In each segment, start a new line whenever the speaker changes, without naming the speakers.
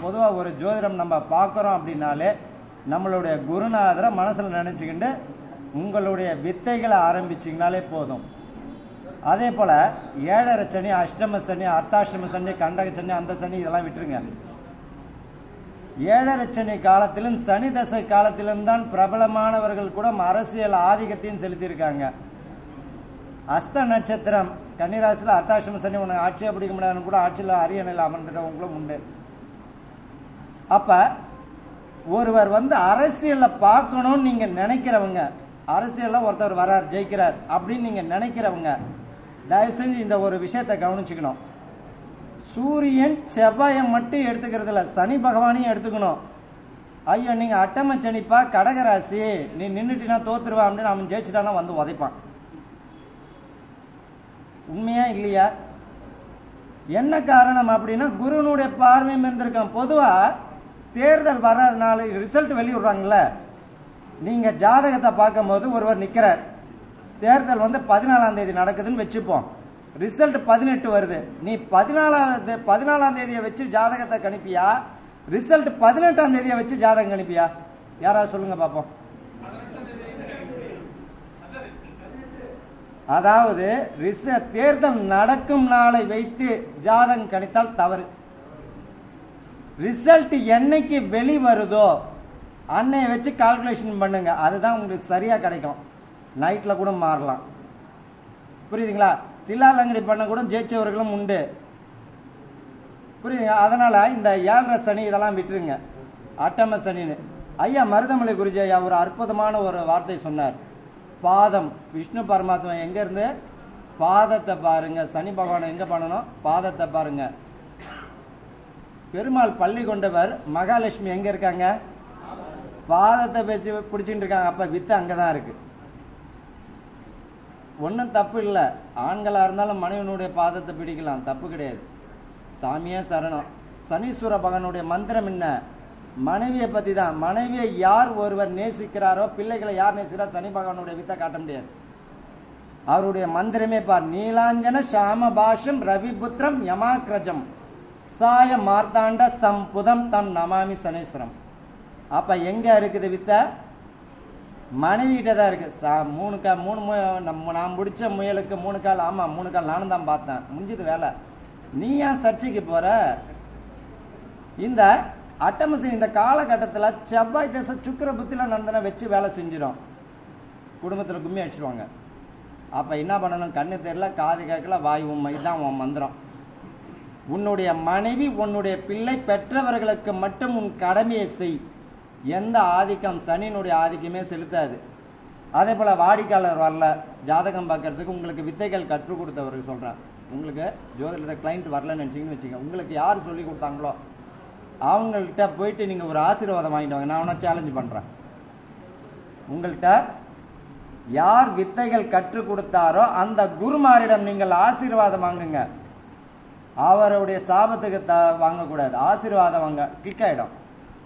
பொதுவாக ஒரு ஜோதிடம் நம்ம பார்க்குறோம் அப்படின்னாலே நம்மளுடைய குருநாதரை மனசில் நினச்சிக்கிண்டு உங்களுடைய வித்தைகளை ஆரம்பிச்சிங்கனாலே போதும் அதே போல் ஏழரை சனி அஷ்டம சனி அர்த்தாஷ்டம சனி கண்டக சனி அந்த சனி இதெல்லாம் விட்டுருங்க ஏழரை சனி காலத்திலும் சனி தசை காலத்திலும் தான் பிரபலமானவர்கள் கூட அரசியல் ஆதிக்கத்தையும் செலுத்தியிருக்காங்க அஸ்த நட்சத்திரம் கன்னிராசியில் அர்த்தாஷ்டம சனி உனக்கு ஆட்சியாக பிடிக்க முடியாதுன்னு கூட ஆட்சியில் அரியணையில் அமர்ந்துட்டவங்களும் உண்டு அப்போ ஒருவர் வந்து அரசியலில் பார்க்கணும்னு நீங்கள் நினைக்கிறவங்க அரசியலில் ஒருத்தர் வரார் ஜெயிக்கிறார் அப்படின்னு நீங்கள் நினைக்கிறவங்க தயவு செஞ்சு இந்த ஒரு விஷயத்தை கவனிச்சுக்கணும் சூரியன் செவ்வாயை மட்டும் எடுத்துக்கிறது இல்ல சனி பகவானையும் எடுத்துக்கணும் ஐயோ நீங்கள் அட்டம சனிப்பா கடகராசி நீ நின்றுட்டினா தோத்துருவா அப்படின்னு அவன் ஜெயிச்சிட்டானா வந்து உதைப்பான் உண்மையா இல்லையா என்ன காரணம் அப்படின்னா குருனுடைய பார்வையும் இருந்திருக்கான் பொதுவாக தேர்தல் வர்றதுனால ரிசல்ட் வெளியிடுறாங்கல்ல நீங்கள் ஜாதகத்தை பார்க்கும்போது ஒருவர் நிற்கிறார் தேர்தல் வந்து பதினாலாம் தேதி நடக்குதுன்னு வச்சுப்போம் ரிசல்ட் பதினெட்டு வருது நீ பதினாலாவது பதினாலாம் தேதியை வச்சு ஜாதகத்தை கணிப்பியா ரிசல்ட் பதினெட்டாம் தேதியை வச்சு ஜாதகம் கணிப்பியா யாராவது சொல்லுங்க பார்ப்போம் அதாவது ரிச தேர்தல் நடக்கும் நாளை வைத்து ஜாதகம் கணித்தால் தவறு ரிசல்ட் என்னைக்கு வெளி வருதோ அன்னையை வச்சு கால்குலேஷன் பண்ணுங்க அதுதான் உங்களுக்கு சரியாக கிடைக்கும் நைட்டில் கூட மாறலாம் புரியுதுங்களா தில்லாலங்கடி பண்ண கூட ஜெயிச்சவர்களும் உண்டு புரியுதுங்க அதனால் இந்த ஏழரை சனி இதெல்லாம் விட்டுருங்க அட்டம சனின்னு ஐயா மருதமலை குருஜி ஐயா ஒரு அற்புதமான ஒரு வார்த்தை சொன்னார் பாதம் விஷ்ணு பரமாத்மா எங்கேருந்து பாதத்தை பாருங்க சனி பகவானை எங்கே பண்ணணும் பாதத்தை பாருங்க பெருமாள் பள்ளி கொண்டவர் மகாலட்சுமி எங்கே இருக்காங்க பாதத்தை வச்சு பிடிச்சிட்டு இருக்காங்க அப்போ வித்து அங்கே தான் இருக்குது ஒன்றும் தப்பு இல்லை ஆண்களாக இருந்தாலும் மனைவனுடைய பாதத்தை பிடிக்கலாம் தப்பு கிடையாது சாமியே சரணம் சனீஸ்வர பகவானுடைய மந்திரம் என்ன மனைவியை பற்றி தான் மனைவியை யார் ஒருவர் நேசிக்கிறாரோ பிள்ளைகளை யார் நேசிக்கிறாரோ சனி பகவானுடைய வித்தை காட்ட முடியாது அவருடைய மந்திரமே பார் நீலாஞ்சன சாம பாஷம் ரவிபுத்திரம் யமாக்ரஜம் சாய மார்த்தாண்ட சம்புதம் தம் நமாமி சனீஸ்வரம் அப்போ எங்கே இருக்குது வித்தை மனைவிகிட்ட தான் இருக்குது சா மூணு கா மூணு மு நம்ம நான் பிடிச்ச முயலுக்கு மூணு கால் ஆமாம் மூணு கால் நானும் தான் பார்த்தேன் முடிஞ்சது வேலை நீ ஏன் சர்ச்சைக்கு போகிற இந்த அட்டமசி இந்த காலகட்டத்தில் செவ்வாய் தசை சுக்கிர புத்தியில் நடந்தன வச்சு வேலை செஞ்சிடும் குடும்பத்தில் கும்மி அடிச்சிடுவாங்க அப்போ என்ன பண்ணணும் கண்ணு தெரியல காது கேட்கல வாய் உண்மை இதுதான் உன் மந்திரம் உன்னுடைய மனைவி உன்னுடைய பிள்ளை பெற்றவர்களுக்கு மட்டும் உன் கடமையை செய் எந்த ஆதிக்கம் சனியினுடைய ஆதிக்கமே செலுத்தாது அதே போல் வாடிக்கையாளர் வரல ஜாதகம் பார்க்கறதுக்கு உங்களுக்கு வித்தைகள் கற்றுக் கொடுத்தவருக்கு சொல்கிறேன் உங்களுக்கு ஜோதிடத்தை கிளைண்ட் வரலன்னு நினச்சிங்கன்னு வச்சுக்கோங்க உங்களுக்கு யார் சொல்லி கொடுத்தாங்களோ அவங்கள்ட்ட போயிட்டு நீங்கள் ஒரு ஆசீர்வாதம் வாங்கிட்டு வாங்க நான் வேணா சேலஞ்ச் பண்ணுறேன் உங்கள்கிட்ட யார் வித்தைகள் கற்றுக் கொடுத்தாரோ அந்த குருமாரிடம் நீங்கள் ஆசீர்வாதம் வாங்குங்க அவருடைய சாபத்துக்கு த வாங்கக்கூடாது ஆசீர்வாதம் வாங்க கிளிக் ஆகிடும்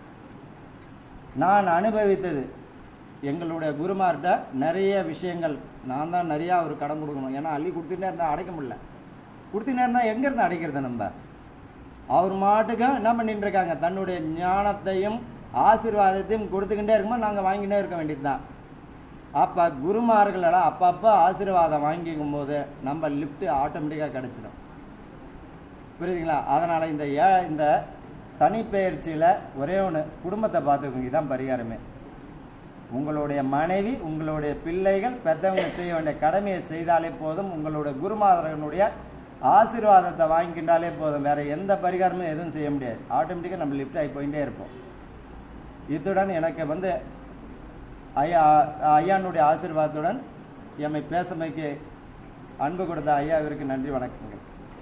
நான் அனுபவித்தது எங்களுடைய குருமார்கிட்ட நிறைய விஷயங்கள் நான் தான் நிறையா அவர் கடன் கொடுக்கணும் ஏன்னா அள்ளி கொடுத்துட்டே இருந்தால் அடைக்க முடியல கொடுத்துட்டே இருந்தால் எங்கேருந்து அடைக்கிறது நம்ம அவர் மாட்டுக்கு என்ன பண்ணிட்டு இருக்காங்க தன்னுடைய ஞானத்தையும் ஆசீர்வாதத்தையும் கொடுத்துக்கிட்டே இருக்கும்போது நாங்கள் வாங்கிட்டே இருக்க வேண்டியது தான் அப்போ குருமார்களோட அப்பப்போ ஆசீர்வாதம் வாங்கிக்கும் போது நம்ம லிஃப்ட்டு ஆட்டோமேட்டிக்காக கிடச்சிடும் புரியுதுங்களா அதனால் இந்த ஏ இந்த சனி பெயர்ச்சியில் ஒரே ஒன்று குடும்பத்தை பார்த்துக்கோங்க இதான் பரிகாரமே உங்களுடைய மனைவி உங்களுடைய பிள்ளைகள் பெற்றவங்க செய்ய வேண்டிய கடமையை செய்தாலே போதும் உங்களுடைய குருமாதரனுடைய ஆசீர்வாதத்தை வாங்கிக்கிட்டாலே போதும் வேற எந்த பரிகாரமும் எதுவும் செய்ய முடியாது ஆட்டோமேட்டிக்காக நம்ம லிஃப்ட் ஆகி போயிட்டே இருப்போம் இத்துடன் எனக்கு வந்து ஐயா ஐயானுடைய ஆசீர்வாதத்துடன் எம்மை பேசமைக்கு அன்பு கொடுத்த ஐயாவிற்கு நன்றி வணக்கங்கள்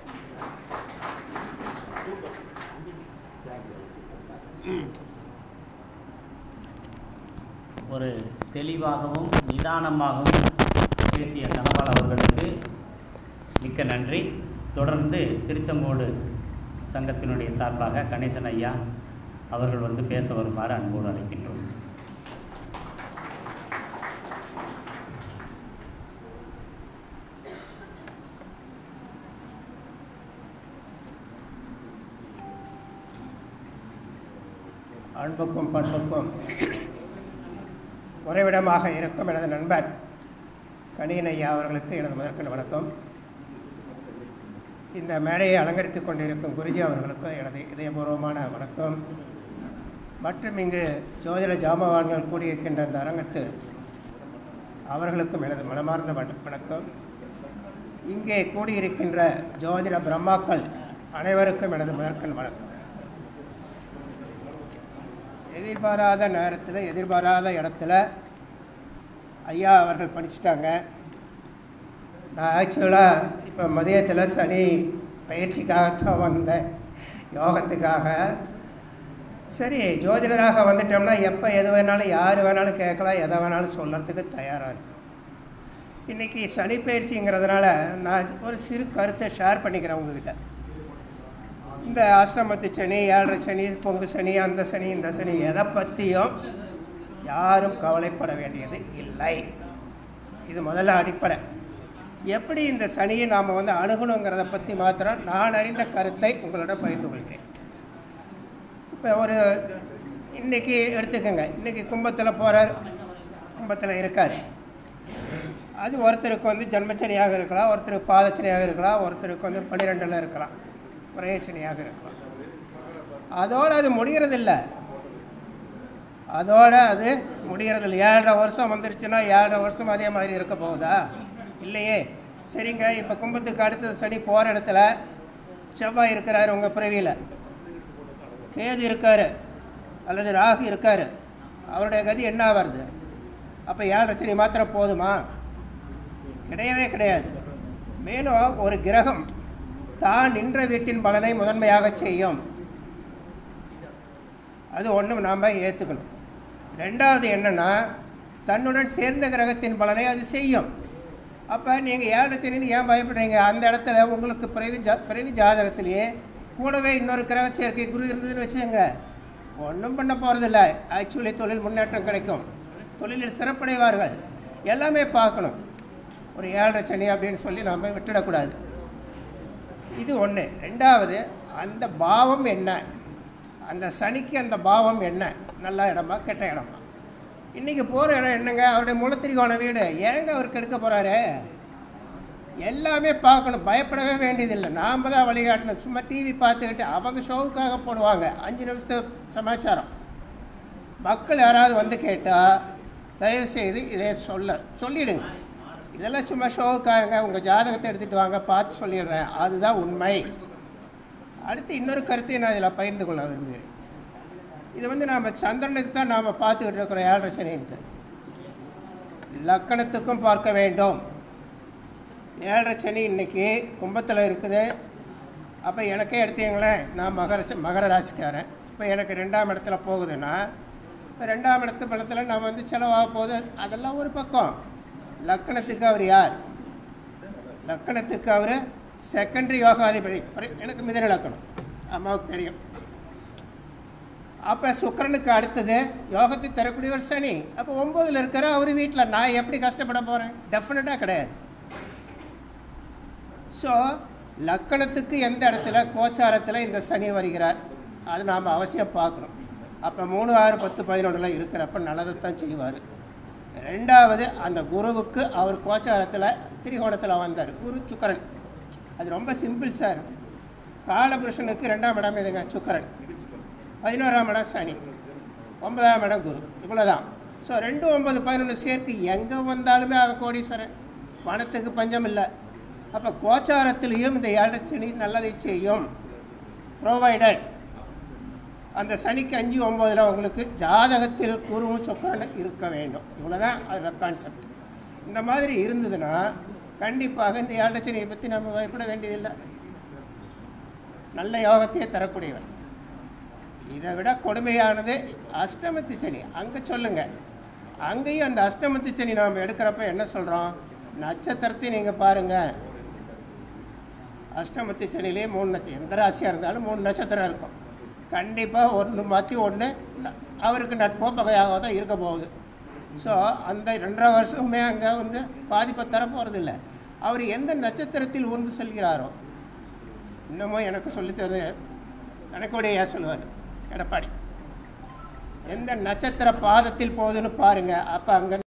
ஒரு தெளிவாகவும் நிதானமாகவும் பேசிய தனபால் அவர்களுக்கு மிக்க நன்றி தொடர்ந்து திருச்செங்கோடு சங்கத்தினுடைய சார்பாக கணேசன் ஐயா அவர்கள் வந்து பேச வருமாறு அன்போடு அழைக்கின்றோம்
அன்புக்கும் பண்புக்கும் உறைவிடமாக இருக்கும் எனது நண்பர் கணியன் ஐயா அவர்களுக்கு எனது முதற்கண் வணக்கம் இந்த மேடையை அலங்கரித்துக் கொண்டிருக்கும் குருஜி அவர்களுக்கும் எனது இதயபூர்வமான வணக்கம் மற்றும் இங்கு ஜோதிட ஜாமவான்கள் கூடியிருக்கின்ற இந்த அரங்கத்து அவர்களுக்கும் எனது மனமார்ந்த வண- வணக்கம் இங்கே கூடியிருக்கின்ற ஜோதிட பிரம்மாக்கள் அனைவருக்கும் எனது முதற்கண் வணக்கம் எதிர்பாராத நேரத்தில் எதிர்பாராத இடத்துல ஐயா அவர்கள் படிச்சிட்டாங்க நான் ஆக்சுவலாக இப்போ மதியத்தில் சனி பயிற்சிக்காகத்தான் வந்தேன் யோகத்துக்காக சரி ஜோதிடராக வந்துட்டோம்னா எப்போ எது வேணாலும் யார் வேணாலும் கேட்கலாம் எதை வேணாலும் சொல்கிறதுக்கு தயாராக இருக்கும் இன்றைக்கி சனி பயிற்சிங்கிறதுனால நான் ஒரு சிறு கருத்தை ஷேர் பண்ணிக்கிறேன் உங்ககிட்ட இந்த அஷ்டமத்து சனி ஏழரை சனி பொங்கு சனி அந்த சனி இந்த சனி எதை பற்றியும் யாரும் கவலைப்பட வேண்டியது இல்லை இது முதல்ல அடிப்படை எப்படி இந்த சனியை நாம் வந்து அணுகணுங்கிறத பற்றி மாத்திரம் நான் அறிந்த கருத்தை உங்களிடம் பகிர்ந்து கொள்கிறேன் இப்போ ஒரு இன்னைக்கு எடுத்துக்கோங்க இன்னைக்கு கும்பத்தில் போகிறார் கும்பத்தில் இருக்கார் அது ஒருத்தருக்கு வந்து ஜன்மச்சனியாக இருக்கலாம் ஒருத்தருக்கு பாதச்சனியாக இருக்கலாம் ஒருத்தருக்கு வந்து பன்னிரெண்டில் இருக்கலாம் பிரயச்சனியாக இருக்கலாம் அதோடு அது முடிகிறதில்ல அதோட அது முடிகிறதில்ல ஏழரை வருஷம் வந்துருச்சுன்னா ஏழரை வருஷம் அதே மாதிரி இருக்க போகுதா இல்லையே சரிங்க இப்போ கும்பத்துக்கு அடுத்தது சனி போகிற இடத்துல செவ்வாய் இருக்கிறாரு உங்கள் பிறவியில் கேது இருக்காரு அல்லது ராகு இருக்காரு அவருடைய கதி என்ன வருது அப்போ ஏழரை சனி மாத்திரம் போதுமா கிடையவே கிடையாது மேலும் ஒரு கிரகம் தான் நின்ற வீட்டின் பலனை முதன்மையாக செய்யும் அது ஒன்றும் நாம் ஏற்றுக்கணும் ரெண்டாவது என்னன்னா தன்னுடன் சேர்ந்த கிரகத்தின் பலனை அது செய்யும் அப்போ நீங்கள் ஏழரை சனின்னு ஏன் பயப்படுறீங்க அந்த இடத்துல உங்களுக்கு பிறவி ஜா பிறவி ஜாதகத்திலேயே கூடவே இன்னொரு கிரக சேர்க்கை குரு இருந்ததுன்னு வச்சுக்கோங்க ஒன்றும் பண்ண போகிறதில்ல ஆக்சுவலி தொழில் முன்னேற்றம் கிடைக்கும் தொழிலில் சிறப்படைவார்கள் எல்லாமே பார்க்கணும் ஒரு ஏழரை சனி அப்படின்னு சொல்லி நாம் விட்டுடக்கூடாது இது ஒன்று ரெண்டாவது அந்த பாவம் என்ன அந்த சனிக்கு அந்த பாவம் என்ன நல்ல இடமா கெட்ட இடமா இன்றைக்கி போகிற இடம் என்னங்க அவருடைய முளத்திரிகோண வீடு ஏங்க அவர் கெடுக்க போகிறாரு எல்லாமே பார்க்கணும் பயப்படவே வேண்டியதில்லை நாம் தான் வழிகாட்டணும் சும்மா டிவி பார்த்துக்கிட்டு அவங்க ஷோவுக்காக போடுவாங்க அஞ்சு நிமிஷத்து சமாச்சாரம் மக்கள் யாராவது வந்து கேட்டால் தயவுசெய்து இதை சொல்ல சொல்லிடுங்க இதெல்லாம் சும்மா ஷோவுக்காக உங்கள் ஜாதகத்தை எடுத்துகிட்டு வாங்க பார்த்து சொல்லிடுறேன் அதுதான் உண்மை அடுத்து இன்னொரு கருத்தை நான் இதில் பகிர்ந்து கொள்ள விரும்புகிறேன் இது வந்து நாம் சந்திரனுக்கு தான் நாம் பார்த்துக்கிட்டு இருக்கிறோம் ஏழரை சனின்ட்டு லக்கணத்துக்கும் பார்க்க வேண்டும் ஏழரை சனி இன்னைக்கு கும்பத்தில் இருக்குது அப்போ எனக்கே எடுத்தீங்களேன் நான் மகர ச- மகர ராசிக்காரன் இப்போ எனக்கு ரெண்டாம் இடத்துல போகுதுன்னா இப்போ ரெண்டாம் இடத்து பணத்தில் நம்ம வந்து செலவாக போகுது அதெல்லாம் ஒரு பக்கம் லக்கணத்துக்கு அவர் யார் லக்கணத்துக்கு அவர் செகண்டரி யோகாதிபதி பரி- எனக்கு மிதன லக்கணம் அம்மாவுக்கு தெரியும் அப்போ சுக்கிரனுக்கு அடுத்தது யோகத்தை தரக்கூடியவர் சனி அப்போ ஒம்போதில் இருக்கிற அவர் வீட்டில் நான் எப்படி கஷ்டப்பட போகிறேன் டெஃபினட்டாக கிடையாது ஸோ லக்கணத்துக்கு எந்த இடத்துல கோச்சாரத்தில் இந்த சனி வருகிறார் அது நாம் அவசியம் பார்க்கணும் அப்போ மூணு ஆறு பத்து பதினொன்றில் இருக்கிறப்ப நல்லதை தான் செய்வார் ரெண்டாவது அந்த குருவுக்கு அவர் கோச்சாரத்தில் திரிகோணத்தில் வந்தார் குரு சுக்கரன் அது ரொம்ப சிம்பிள் சார் காலபுருஷனுக்கு ரெண்டாம் இடம் எதுங்க சுக்கரன் பதினோராம் இடம் சனி ஒன்பதாம் இடம் குரு இவ்வளோதான் ஸோ ரெண்டு ஒன்பது பதினொன்று சேர்க்கு எங்கே வந்தாலுமே அவன் கோடீஸ்வரன் பணத்துக்கு பஞ்சம் இல்லை அப்போ கோச்சாரத்திலையும் இந்த ஏழரை சனி நல்லதை செய்யும் ப்ரொவைடட் அந்த சனிக்கு அஞ்சு ஒம்போதில் உங்களுக்கு ஜாதகத்தில் குருவும் சொக்கரன் இருக்க வேண்டும் இவ்வளோதான் அதோட கான்செப்ட் இந்த மாதிரி இருந்ததுன்னா கண்டிப்பாக இந்த ஏழரை சனியை பற்றி நம்ம பயப்பட வேண்டியதில்லை நல்ல யோகத்தையே தரக்கூடியவர் இதை விட கொடுமையானது அஷ்டமத்து சனி அங்கே சொல்லுங்க அங்கேயும் அந்த அஷ்டமத்து சனி நாம் எடுக்கிறப்ப என்ன சொல்கிறோம் நட்சத்திரத்தை நீங்கள் பாருங்கள் அஷ்டமத்து சனிலே மூணு நட்சத்திரம் எந்த ராசியாக இருந்தாலும் மூணு நட்சத்திரம் இருக்கும் கண்டிப்பாக ஒன்று மாற்றி ஒன்று அவருக்கு நட்போ பகையாக தான் இருக்க போகுது ஸோ அந்த ரெண்டரை வருஷமே அங்கே வந்து பாதிப்பை தரப்போகிறது இல்லை அவர் எந்த நட்சத்திரத்தில் ஊர்ந்து செல்கிறாரோ இன்னமும் எனக்கு சொல்லித்தரு எனக்கு ஏன் சொல்லுவார் எடப்பாடி எந்த நட்சத்திர பாதத்தில் போகுதுன்னு பாருங்க அப்போ அங்கே